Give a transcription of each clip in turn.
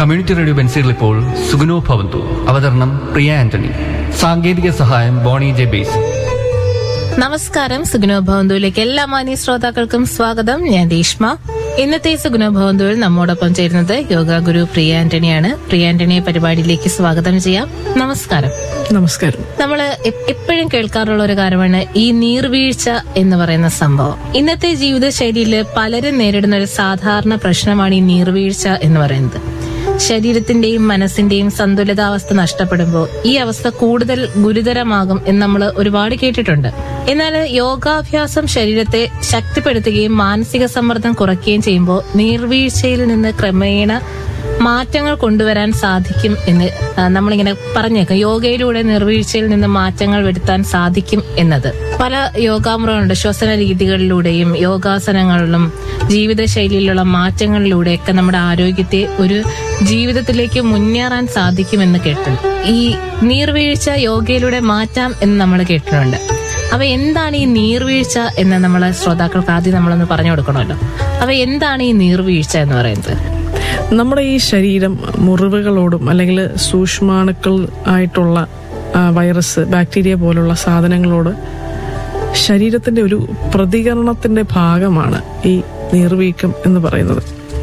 community radio ബെൻസിൽ ഇപ്പോൾ സുഗുനോ ഭവന്തു അവതരണം പ്രിയ ആന്റണി സാങ്കേതിക സഹായം ബോണി ജെ ബേസ് നമസ്കാരം സുഗുണോ ഭവന്തുവിലേക്ക് എല്ലാ മാന്യ ശ്രോതാക്കൾക്കും സ്വാഗതം ഞാൻ രേഷ്മ ഇന്നത്തെ സുഗുണോ ഭവന്തുവിൽ നമ്മോടൊപ്പം ചേരുന്നത് യോഗ ഗുരു പ്രിയ ആന്റണിയാണ് പ്രിയ ആന്റണിയെ പരിപാടിയിലേക്ക് സ്വാഗതം ചെയ്യാം നമസ്കാരം നമസ്കാരം നമ്മൾ എപ്പോഴും കേൾക്കാറുള്ള ഒരു കാര്യമാണ് ഈ നീർവീഴ്ച എന്ന് പറയുന്ന സംഭവം ഇന്നത്തെ ജീവിതശൈലിയിൽ പലരും നേരിടുന്ന ഒരു സാധാരണ പ്രശ്നമാണ് ഈ നീർവീഴ്ച എന്ന് പറയുന്നത് ശരീരത്തിന്റെയും മനസ്സിന്റെയും സന്തുലിതാവസ്ഥ നഷ്ടപ്പെടുമ്പോൾ ഈ അവസ്ഥ കൂടുതൽ ഗുരുതരമാകും എന്ന് നമ്മൾ ഒരുപാട് കേട്ടിട്ടുണ്ട് എന്നാൽ യോഗാഭ്യാസം ശരീരത്തെ ശക്തിപ്പെടുത്തുകയും മാനസിക സമ്മർദ്ദം കുറയ്ക്കുകയും ചെയ്യുമ്പോൾ നീർവീഴ്ചയിൽ നിന്ന് ക്രമേണ മാറ്റങ്ങൾ കൊണ്ടുവരാൻ സാധിക്കും എന്ന് ആ, നമ്മളിങ്ങനെ പറഞ്ഞേക്കാം യോഗയിലൂടെ നിർവീഴ്ചയിൽ നിന്ന് മാറ്റങ്ങൾ വരുത്താൻ സാധിക്കും എന്നത് പല യോഗാമുറകളുണ്ട് ശ്വസന രീതികളിലൂടെയും യോഗാസനങ്ങളിലും ജീവിതശൈലിയിലുള്ള മാറ്റങ്ങളിലൂടെയൊക്കെ നമ്മുടെ ആരോഗ്യത്തെ ഒരു ജീവിതത്തിലേക്ക് മുന്നേറാൻ സാധിക്കുമെന്ന് കേട്ടിട്ടുണ്ട് ഈ നീർവീഴ്ച യോഗയിലൂടെ മാറ്റാം എന്ന് നമ്മൾ കേട്ടിട്ടുണ്ട് അപ്പൊ എന്താണ് ഈ നീർവീഴ്ച എന്ന് നമ്മളെ ശ്രോതാക്കൾക്ക് ആദ്യം നമ്മളൊന്ന് പറഞ്ഞു കൊടുക്കണമല്ലോ അപ്പൊ എന്താണ് ഈ നീർവീഴ്ച എന്ന് പറയുന്നത് നമ്മുടെ ഈ ശരീരം മുറിവുകളോടും അല്ലെങ്കിൽ സൂക്ഷ്മാണുക്കൾ ആയിട്ടുള്ള ആ, വൈറസ് ബാക്ടീരിയ പോലുള്ള സാധനങ്ങളോട് ശരീരത്തിന്റെ ഒരു പ്രതികരണത്തിന്റെ ഭാഗമാണ് ഈ നീർവീക്കം എന്ന് പറയുന്നത്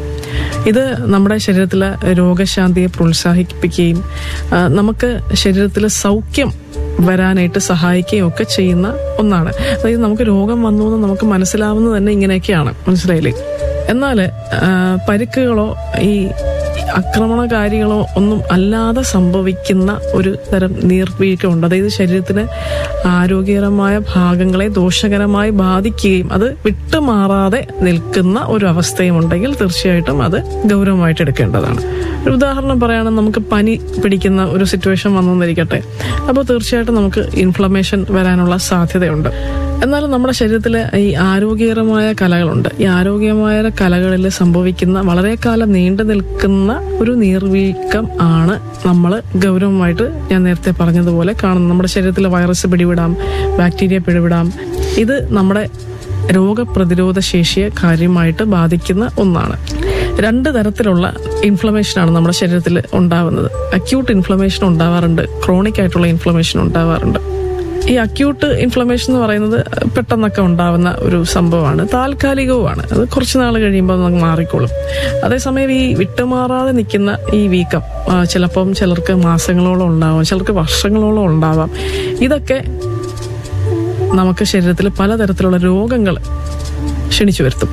ഇത് നമ്മുടെ ശരീരത്തിലെ രോഗശാന്തിയെ പ്രോത്സാഹിപ്പിക്കുകയും ആ, നമുക്ക് ശരീരത്തിൽ സൗഖ്യം വരാനായിട്ട് സഹായിക്കുകയും ഒക്കെ ചെയ്യുന്ന ഒന്നാണ് അതായത് നമുക്ക് രോഗം വന്നു എന്ന് നമുക്ക് മനസ്സിലാവുന്നത് തന്നെ ഇങ്ങനെയൊക്കെയാണ് മനസ്സിലായില്ലേ എന്നാൽ പരിക്കുകളോ ഈ ആക്രമണകാരികളോ ഒന്നും അല്ലാതെ സംഭവിക്കുന്ന ഒരു തരം നീർവീഴ്ചയുണ്ട് അതായത് ശരീരത്തിന് ആരോഗ്യകരമായ ഭാഗങ്ങളെ ദോഷകരമായി ബാധിക്കുകയും അത് വിട്ടുമാറാതെ നിൽക്കുന്ന ഒരു അവസ്ഥയും ഉണ്ടെങ്കിൽ തീർച്ചയായിട്ടും അത് ഗൗരവമായിട്ട് എടുക്കേണ്ടതാണ് ഒരു ഉദാഹരണം പറയുകയാണെങ്കിൽ നമുക്ക് പനി പിടിക്കുന്ന ഒരു സിറ്റുവേഷൻ വന്നെന്നിരിക്കട്ടെ അപ്പോൾ തീർച്ചയായിട്ടും നമുക്ക് ഇൻഫ്ലമേഷൻ വരാനുള്ള സാധ്യതയുണ്ട് എന്നാലും നമ്മുടെ ശരീരത്തിൽ ഈ ആരോഗ്യകരമായ കലകളുണ്ട് ഈ ആരോഗ്യമായ കലകളിൽ സംഭവിക്കുന്ന വളരെ കാലം നീണ്ടു നിൽക്കുന്ന ഒരു നീർവീക്കം ആണ് നമ്മൾ ഗൗരവമായിട്ട് ഞാൻ നേരത്തെ പറഞ്ഞതുപോലെ കാണുന്നത് നമ്മുടെ ശരീരത്തിൽ വൈറസ് പിടിവിടാം ബാക്ടീരിയ പിടിവിടാം ഇത് നമ്മുടെ രോഗപ്രതിരോധ ശേഷിയെ കാര്യമായിട്ട് ബാധിക്കുന്ന ഒന്നാണ് രണ്ട് തരത്തിലുള്ള ഇൻഫ്ലമേഷനാണ് നമ്മുടെ ശരീരത്തിൽ ഉണ്ടാവുന്നത് അക്യൂട്ട് ഇൻഫ്ലമേഷൻ ഉണ്ടാവാറുണ്ട് ക്രോണിക് ആയിട്ടുള്ള ഇൻഫ്ലമേഷൻ ഉണ്ടാവാറുണ്ട് ഈ അക്യൂട്ട് ഇൻഫ്ലമേഷൻ എന്ന് പറയുന്നത് പെട്ടെന്നൊക്കെ ഉണ്ടാവുന്ന ഒരു സംഭവമാണ് താൽക്കാലികവുമാണ് അത് കുറച്ച് നാൾ കഴിയുമ്പോൾ നമുക്ക് മാറിക്കോളും അതേസമയം ഈ വിട്ടുമാറാതെ നിൽക്കുന്ന ഈ വീക്കം ആ, ചിലപ്പം ചിലർക്ക് മാസങ്ങളോളം ഉണ്ടാവാം ചിലർക്ക് വർഷങ്ങളോളം ഉണ്ടാവാം ഇതൊക്കെ നമുക്ക് ശരീരത്തിൽ പലതരത്തിലുള്ള രോഗങ്ങൾ ക്ഷണിച്ചു വരുത്തും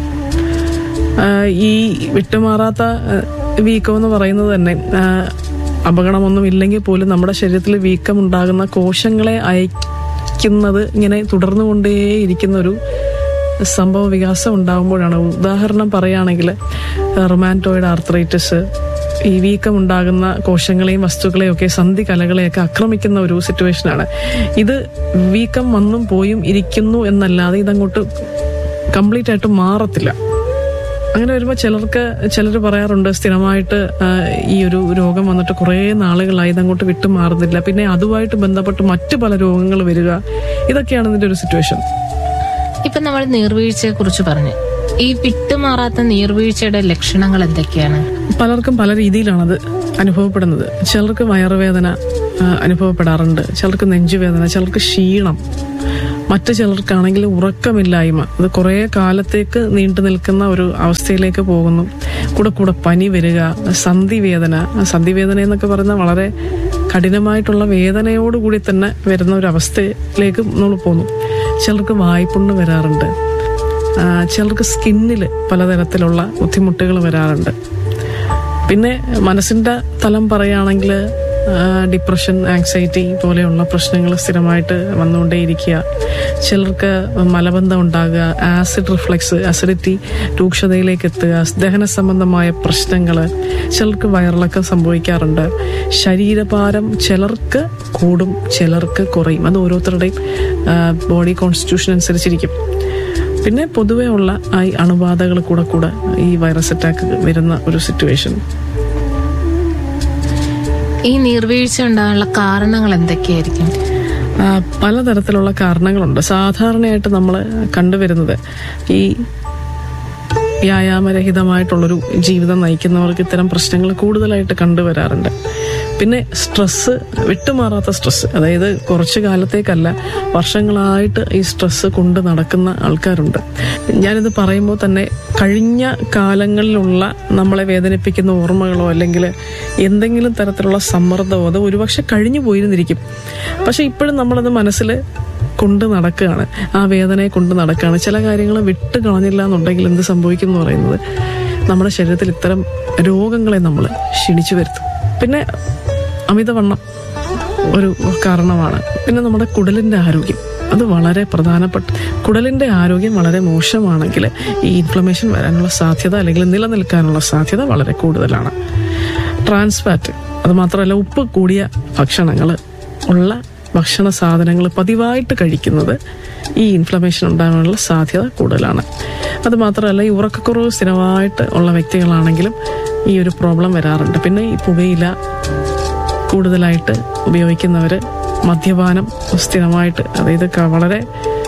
ആ, ഈ വിട്ടുമാറാത്ത വീക്കം എന്ന് പറയുന്നത് തന്നെ ആ, അപകടമൊന്നും ഇല്ലെങ്കിൽ പോലും നമ്മുടെ ശരീരത്തിൽ വീക്കം ഉണ്ടാകുന്ന കോശങ്ങളെ അയക്കുന്നത് ഇങ്ങനെ തുടർന്നുകൊണ്ടേയിരിക്കുന്ന ഒരു സംഭവ വികാസം ഉണ്ടാകുമ്പോഴാണ് ഉദാഹരണം പറയുകയാണെങ്കിൽ റൊമാൻറ്റോയിഡ് ആർത്രൈറ്റിസ് ഈ വീക്കം ഉണ്ടാകുന്ന കോശങ്ങളെയും വസ്തുക്കളെയും ഒക്കെ സന്ധി കലകളെയൊക്കെ ആക്രമിക്കുന്ന ഒരു സിറ്റുവേഷനാണ് ഇത് വീക്കം വന്നും പോയും ഇരിക്കുന്നു എന്നല്ലാതെ ഇതങ്ങോട്ട് കംപ്ലീറ്റ് ആയിട്ട് മാറത്തില്ല അങ്ങനെ വരുമ്പോൾ ചിലർക്ക് ചിലർ പറയാറുണ്ട് സ്ഥിരമായിട്ട് ആ, ഈ ഒരു രോഗം വന്നിട്ട് കുറേ നാളുകളായി ഇതങ്ങോട്ട് വിട്ടു മാറുന്നില്ല പിന്നെ അതുമായിട്ട് ബന്ധപ്പെട്ട് മറ്റു പല രോഗങ്ങൾ വരിക ഇതൊക്കെയാണ് ഇതിന്റെ ഒരു സിറ്റുവേഷൻ ഇപ്പൊ നമ്മൾ നീർവീഴ്ചയെ കുറിച്ച് പറഞ്ഞു ഈ വിട്ടുമാറാത്ത നീർവീഴ്ചയുടെ ലക്ഷണങ്ങൾ എന്തൊക്കെയാണ് പലർക്കും പല രീതിയിലാണത് അനുഭവപ്പെടുന്നത് ചിലർക്ക് വയറുവേദന ആ, അനുഭവപ്പെടാറുണ്ട് ചിലർക്ക് നെഞ്ചുവേദന ചിലർക്ക് ക്ഷീണം മറ്റു ചിലർക്കാണെങ്കിൽ ഉറക്കമില്ലായ്മ അത് കുറേ കാലത്തേക്ക് നീണ്ടു നിൽക്കുന്ന ഒരു അവസ്ഥയിലേക്ക് പോകുന്നു കൂടെ കൂടെ പനി വരിക സന്ധിവേദന സന്ധിവേദന എന്നൊക്കെ പറയുന്ന വളരെ കഠിനമായിട്ടുള്ള വേദനയോടുകൂടി തന്നെ വരുന്ന ഒരു അവസ്ഥയിലേക്ക് നമ്മൾ പോകുന്നു ചിലർക്ക് വായ്പുണ്ണ് വരാറുണ്ട് ആ, ചിലർക്ക് സ്കിന്നിൽ പലതരത്തിലുള്ള ബുദ്ധിമുട്ടുകൾ വരാറുണ്ട് പിന്നെ മനസ്സിന്റെ തലം പറയുകയാണെങ്കിൽ ഡിപ്രഷൻ ആങ്സൈറ്റി പോലെയുള്ള പ്രശ്നങ്ങൾ സ്ഥിരമായിട്ട് വന്നുകൊണ്ടേയിരിക്കുക ചിലർക്ക് മലബന്ധം ഉണ്ടാകുക ആസിഡ് റിഫ്ലക്സ് അസിഡിറ്റി രൂക്ഷതയിലേക്ക് എത്തുക ദഹന സംബന്ധമായ പ്രശ്നങ്ങൾ ചിലർക്ക് വയറിളക്കം സംഭവിക്കാറുണ്ട് ശരീരഭാരം ചിലർക്ക് കൂടും ചിലർക്ക് കുറയും അത് ഓരോരുത്തരുടെയും ബോഡി കോൺസ്റ്റിറ്റ്യൂഷൻ അനുസരിച്ചിരിക്കും പിന്നെ പൊതുവേ ഉള്ള ആ ഈ അണുബാധകൾ കൂടെ കൂടെ ഈ വൈറസ് അറ്റാക്ക് വരുന്ന ഒരു സിറ്റുവേഷൻ ഈ നീർവീഴ്ച ഉണ്ടാകാനുള്ള കാരണങ്ങൾ എന്തൊക്കെയായിരിക്കും ആ, പലതരത്തിലുള്ള കാരണങ്ങളുണ്ട് സാധാരണയായിട്ട് നമ്മൾ കണ്ടുവരുന്നത് ഈ വ്യായാമരഹിതമായിട്ടുള്ളൊരു ജീവിതം നയിക്കുന്നവർക്ക് ഇത്തരം പ്രശ്നങ്ങൾ കൂടുതലായിട്ട് കണ്ടുവരാറുണ്ട് പിന്നെ സ്ട്രെസ്സ് വിട്ടുമാറാത്ത സ്ട്രെസ് അതായത് കുറച്ചു കാലത്തേക്കല്ല വർഷങ്ങളായിട്ട് ഈ സ്ട്രെസ്സ് കൊണ്ട് നടക്കുന്ന ആൾക്കാരുണ്ട് ഞാനിത് പറയുമ്പോൾ തന്നെ കഴിഞ്ഞ കാലങ്ങളിലുള്ള നമ്മളെ വേദനിപ്പിക്കുന്ന ഓർമ്മകളോ അല്ലെങ്കിൽ എന്തെങ്കിലും തരത്തിലുള്ള സമ്മർദ്ദമോ അത് ഒരുപക്ഷെ കഴിഞ്ഞു പോയിരുന്നിരിക്കും പക്ഷെ ഇപ്പോഴും നമ്മളത് മനസ്സിൽ കൊണ്ട് നടക്കുകയാണ് ആ വേദനയെ കൊണ്ട് നടക്കുകയാണ് ചില കാര്യങ്ങൾ വിട്ട് കളഞ്ഞില്ല എന്നുണ്ടെങ്കിൽ എന്ത് സംഭവിക്കും എന്ന് പറയുന്നത് നമ്മുടെ ശരീരത്തിൽ ഇത്തരം രോഗങ്ങളെ നമ്മൾ ക്ഷണിച്ചു വരുത്തും പിന്നെ അമിതവണ്ണം ഒരു കാരണമാണ് പിന്നെ നമ്മുടെ കുടലിന്റെ ആരോഗ്യം അത് വളരെ പ്രധാനപ്പെട്ട കുടലിന്റെ ആരോഗ്യം വളരെ മോശമാണെങ്കിൽ ഈ ഇൻഫ്ലമേഷൻ വരാനുള്ള സാധ്യത അല്ലെങ്കിൽ നിലനിൽക്കാനുള്ള സാധ്യത വളരെ കൂടുതലാണ് ട്രാൻസ്ഫാറ്റ് അത് മാത്രമല്ല ഉപ്പ് കൂടിയ ഭക്ഷണങ്ങൾ ഉള്ള ഭക്ഷണ സാധനങ്ങൾ പതിവായിട്ട് കഴിക്കുന്നത് ഈ ഇൻഫ്ലമേഷൻ ഉണ്ടാകാനുള്ള സാധ്യത കൂടുതലാണ് അത് മാത്രമല്ല ഈ ഉറക്കക്കുറവ് സ്ഥിരമായിട്ട് ഉള്ള വ്യക്തികളാണെങ്കിലും ഈ ഒരു പ്രോബ്ലം വരാറുണ്ട് പിന്നെ ഈ പുകയില കൂടുതലായിട്ട് ഉപയോഗിക്കുന്നവർ മദ്യപാനം സ്ഥിരമായിട്ട് അതായത് ക- വളരെ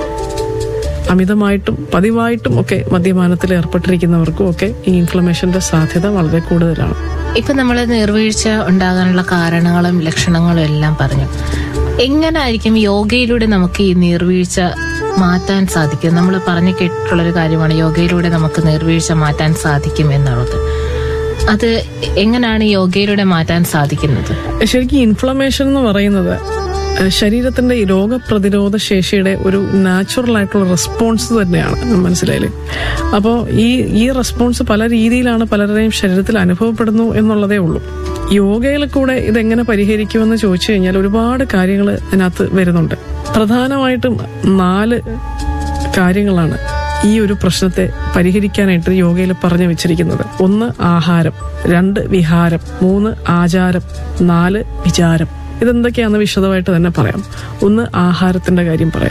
അമിതമായിട്ടും പതിവായിട്ടും ഒക്കെ മദ്യപാനത്തിൽ ഏർപ്പെട്ടിരിക്കുന്നവർക്കും ഒക്കെ ഈ ഇൻഫ്ലമേഷന്റെ സാധ്യത വളരെ കൂടുതലാണ് ഇപ്പൊ നമ്മൾ നീർവീഴ്ച ഉണ്ടാകാനുള്ള കാരണങ്ങളും ലക്ഷണങ്ങളും എല്ലാം പറഞ്ഞു എങ്ങനായിരിക്കും യോഗയിലൂടെ നമുക്ക് ഈ നീർവീഴ്ച മാറ്റാൻ സാധിക്കും നമ്മൾ പറഞ്ഞു കേട്ടിട്ടുള്ളൊരു കാര്യമാണ് യോഗയിലൂടെ നമുക്ക് നീർവീഴ്ച മാറ്റാൻ സാധിക്കും എന്നുള്ളത് അത് എങ്ങനെയാണ് യോഗയിലൂടെ മാറ്റാൻ സാധിക്കുന്നത് ശരിക്കും ഇൻഫ്ലമേഷൻ എന്ന് പറയുന്നത് ഏഹ്, ശരീരത്തിന്റെ ഈ രോഗപ്രതിരോധ ശേഷിയുടെ ഒരു നാച്ചുറൽ ആയിട്ടുള്ള റെസ്പോൺസ് തന്നെയാണ് മനസ്സിലായില്ലേ അപ്പോൾ ഈ ഈ റെസ്പോൺസ് പല രീതിയിലാണ് പലരുടെയും ശരീരത്തിൽ അനുഭവപ്പെടുന്നു എന്നുള്ളതേ ഉള്ളൂ യോഗയിൽ കൂടെ ഇതെങ്ങനെ പരിഹരിക്കുമെന്ന് ചോദിച്ചു കഴിഞ്ഞാൽ ഒരുപാട് കാര്യങ്ങൾ ഇതിനകത്ത് വരുന്നുണ്ട് പ്രധാനമായിട്ടും നാല് കാര്യങ്ങളാണ് ഈ ഒരു പ്രശ്നത്തെ പരിഹരിക്കാനായിട്ട് യോഗയിൽ പറഞ്ഞു വെച്ചിരിക്കുന്നത് ഒന്ന് ആഹാരം രണ്ട് വിഹാരം മൂന്ന് ആചാരം നാല് വിചാരം ഇതെന്തൊക്കെയാണെന്ന് വിശദമായിട്ട് തന്നെ പറയാം ഒന്ന് ആഹാരത്തിന്റെ കാര്യം പറയാം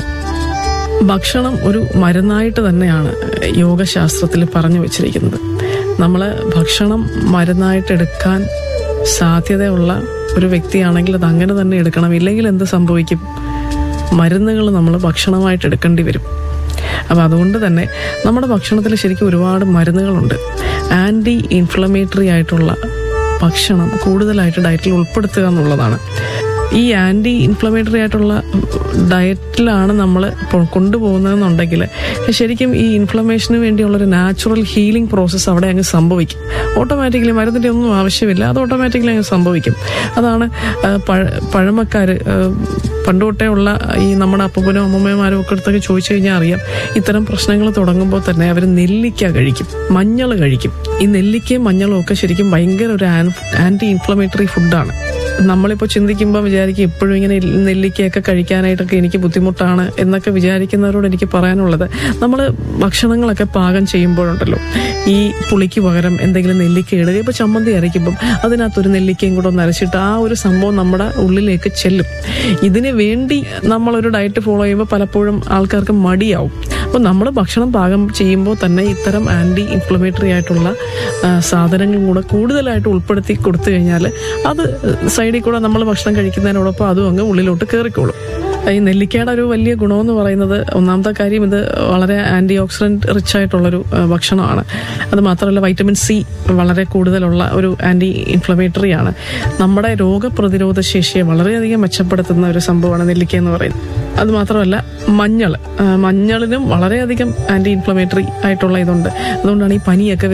ഭക്ഷണം ഒരു മരുന്നായിട്ട് തന്നെയാണ് യോഗശാസ്ത്രത്തിൽ പറഞ്ഞു വെച്ചിരിക്കുന്നത് നമ്മൾ ഭക്ഷണം മരുന്നായിട്ട് എടുക്കാൻ സാധ്യതയുള്ള ഒരു വ്യക്തിയാണെങ്കിൽ അത് അങ്ങനെ തന്നെ എടുക്കണം ഇല്ലെങ്കിൽ എന്ത് സംഭവിക്കും മരുന്നുകൾ നമ്മൾ ഭക്ഷണമായിട്ട് എടുക്കേണ്ടി വരും അപ്പം അതുകൊണ്ട് തന്നെ നമ്മുടെ ഭക്ഷണത്തിൽ ശരിക്കും ഒരുപാട് മരുന്നുകളുണ്ട് ആൻറ്റി ഇൻഫ്ലമേറ്ററി ആയിട്ടുള്ള ഭക്ഷണം കൂടുതലായിട്ട് ഡയറ്റിൽ ഉൾപ്പെടുത്തുക എന്നുള്ളതാണ് ഈ ആൻറ്റി ഇൻഫ്ലമേറ്ററി ആയിട്ടുള്ള ഡയറ്റിലാണ് നമ്മൾ കൊണ്ടുപോകുന്നതെന്നുണ്ടെങ്കിൽ ശരിക്കും ഈ ഇൻഫ്ലമേഷന് വേണ്ടിയുള്ള ഒരു നാച്ചുറൽ ഹീലിംഗ് പ്രോസസ്സ് അവിടെ അങ്ങ് സംഭവിക്കും ഓട്ടോമാറ്റിക്കലി മരുന്നിൻ്റെ ഒന്നും ആവശ്യമില്ല അത് ഓട്ടോമാറ്റിക്കലി അങ്ങ് സംഭവിക്കും അതാണ് ആ, പഴ- പഴമക്കാര് ആ, പണ്ട് തൊട്ടേ ഉള്ള ഈ നമ്മുടെ അപ്പൂപ്പനും അമ്മൂമ്മമാരും ഒക്കെ അടുത്തൊക്കെ ചോദിച്ചു കഴിഞ്ഞാൽ അറിയാം ഇത്തരം പ്രശ്നങ്ങൾ തുടങ്ങുമ്പോൾ തന്നെ അവർ നെല്ലിക്ക കഴിക്കും മഞ്ഞൾ കഴിക്കും ഈ നെല്ലിക്കയും മഞ്ഞളും ഒക്കെ ശരിക്കും ഭയങ്കര ഒരു ആന്റി ഇൻഫ്ലമേറ്ററി ഫുഡാണ് നമ്മളിപ്പോൾ ചിന്തിക്കുമ്പോൾ വിചാരിക്കും ഇപ്പോഴും ഇങ്ങനെ നെല്ലിക്കയൊക്കെ കഴിക്കാനായിട്ടൊക്കെ എനിക്ക് ബുദ്ധിമുട്ടാണ് എന്നൊക്കെ വിചാരിക്കുന്നവരോട് എനിക്ക് പറയാനുള്ളത് നമ്മൾ ഭക്ഷണങ്ങളൊക്കെ പാകം ചെയ്യുമ്പോഴുണ്ടല്ലോ ഈ പുളിക്ക് പകരം എന്തെങ്കിലും നെല്ലിക്ക ഇടുക ഇപ്പോൾ ചമ്മന്തി അരയ്ക്കുമ്പം അതിനകത്തൊരു നെല്ലിക്കയും കൂടെ ഒന്ന് അരച്ചിട്ട് ആ ഒരു സംഭവം നമ്മുടെ ഉള്ളിലേക്ക് ചെല്ലും ഇതിന് വേണ്ടി നമ്മളൊരു ഡയറ്റ് ഫോളോ ചെയ്യുമ്പോൾ പലപ്പോഴും ആൾക്കാർക്ക് മടിയാവും അപ്പോൾ നമ്മൾ ഭക്ഷണം പാകം ചെയ്യുമ്പോൾ തന്നെ ഇത്തരം ആൻറ്റി ഇൻഫ്ലമേറ്ററി ആയിട്ടുള്ള ആ, സാധനങ്ങളും കൂടെ കൂടുതലായിട്ട് ഉൾപ്പെടുത്തി കൊടുത്തു കഴിഞ്ഞാൽ അത് സൈഡിൽ കൂടെ നമ്മൾ ഭക്ഷണം കഴിക്കുന്നതിനോടൊപ്പം അതും അങ്ങ് ഉള്ളിലോട്ട് കയറിക്കോളും ഈ നെല്ലിക്കയുടെ ഒരു വലിയ ഗുണമെന്ന് പറയുന്നത് ഒന്നാമത്തെ കാര്യം ഇത് വളരെ ആന്റി ഓക്സിഡന്റ് റിച്ച് ആയിട്ടുള്ളൊരു ആ, ഭക്ഷണമാണ് അത് മാത്രമല്ല വൈറ്റമിൻ സി വളരെ കൂടുതലുള്ള ഒരു ആന്റി ഇൻഫ്ലമേറ്ററി ആണ് നമ്മുടെ രോഗപ്രതിരോധ ശേഷിയെ വളരെയധികം മെച്ചപ്പെടുത്തുന്ന ഒരു സംഭവമാണ് നെല്ലിക്ക എന്ന് പറയുന്നത് അത് മാത്രമല്ല മഞ്ഞൾ മഞ്ഞളിനും വളരെയധികം ആന്റി ഇൻഫ്ലമേറ്ററി ആയിട്ടുള്ള ഇതുണ്ട് അതുകൊണ്ടാണ് ഈ പനിയൊക്കെ